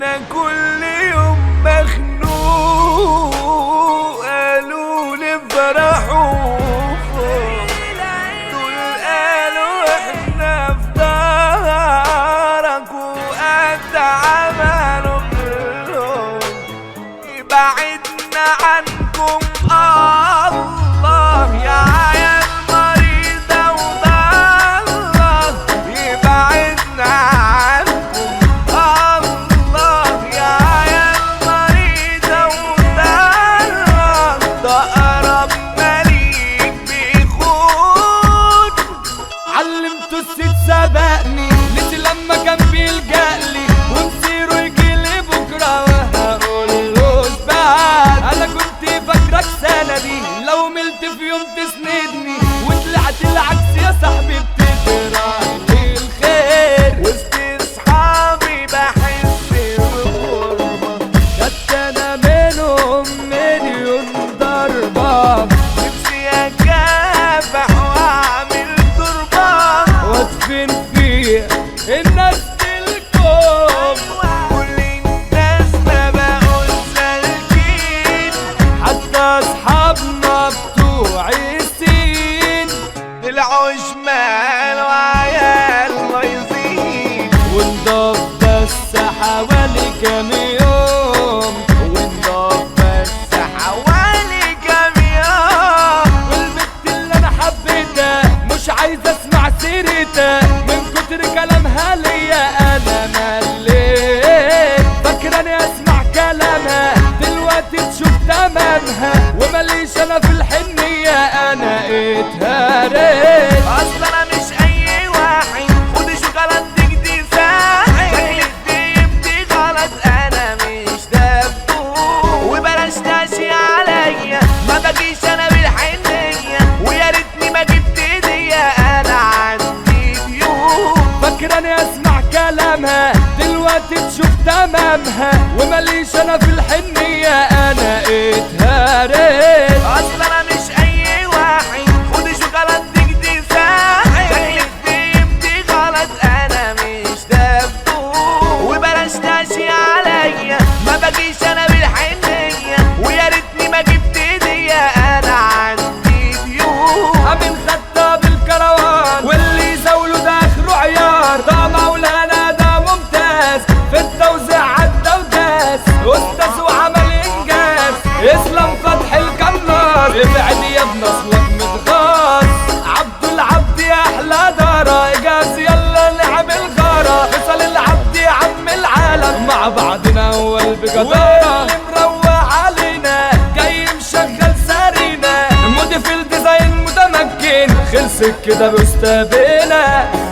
انا كل يوم مخنوق قالوا لي فرحوا دول قالوا احنا في دارك وقد عملوا كلهم يبعدنا عنكم الله يا عيال مريضة وضالة يبعدنا عنكم الله يا عيال مريضة وضالة ده أقرب مليك بيخون علمته الست سبقني نسي لما كان بيلجألي ومصيره يجيلي بكرة وهقول له بعد أنا كنت فاكرك سندي لو ملت في يوم تسندني وطلعت العكس يا صاحبي بتكره لي الخير وسط أصحابي بحس بغربة خدت أنا منهم مليون ضربة نفسي أكافح وأعمل تربة وادفن فيها الناس الكون كل الناس ما بقوا سالكين حتى اصحابنا بتوع السين طلعوا شمال وعيال بايظين ونضاف بس حوالي كام يوم ونضاف بس حوالي كام يوم والبنت اللي انا حبيتها مش عايز اسمع سيرتها من كتر كلامها ليا انا مليت فاكراني اسمع كلامها دلوقتي تشوف تمامها ومليش انا في الحنية انا اتهريت اصل انا مش اي واحد خد شوكولاتتك دي ساحل شكلك دي غلط انا مش دبوب وبلاش تاشي عليا ما بجيش انا بالحنية ويا ريتني ما جبت هدية انا عندي ديون فاكراني اسمع كلامها دلوقتي تشوف تمامها ومليش انا في الحنية انا اتهريت اصل انا مش اي واحد خد شوكولاتتك دي ساحل شكلك دي غلط انا مش دبوب وبلاش تاشي عليا ما بجيش انا بالحنية ويا ريتني ما جبت هدية انا عندي ديون امين خطاب الكروان واللي زوله ده اخره عيار ده مولانا ده ممتاز في التوزيع عدى وداس استاذ وعمل انجاز اسلام فتح الكنار ابعد يا ابن اصلك متغاظ عبد العبد يا احلى دارة اجاز يلا لعب الغارة فصل العبد يا عم العالم مع بعضنا اول بجدارة واللي مروق علينا جاي مشغل سارينا مودي في الديزاين متمكن خلصت كده بستابنا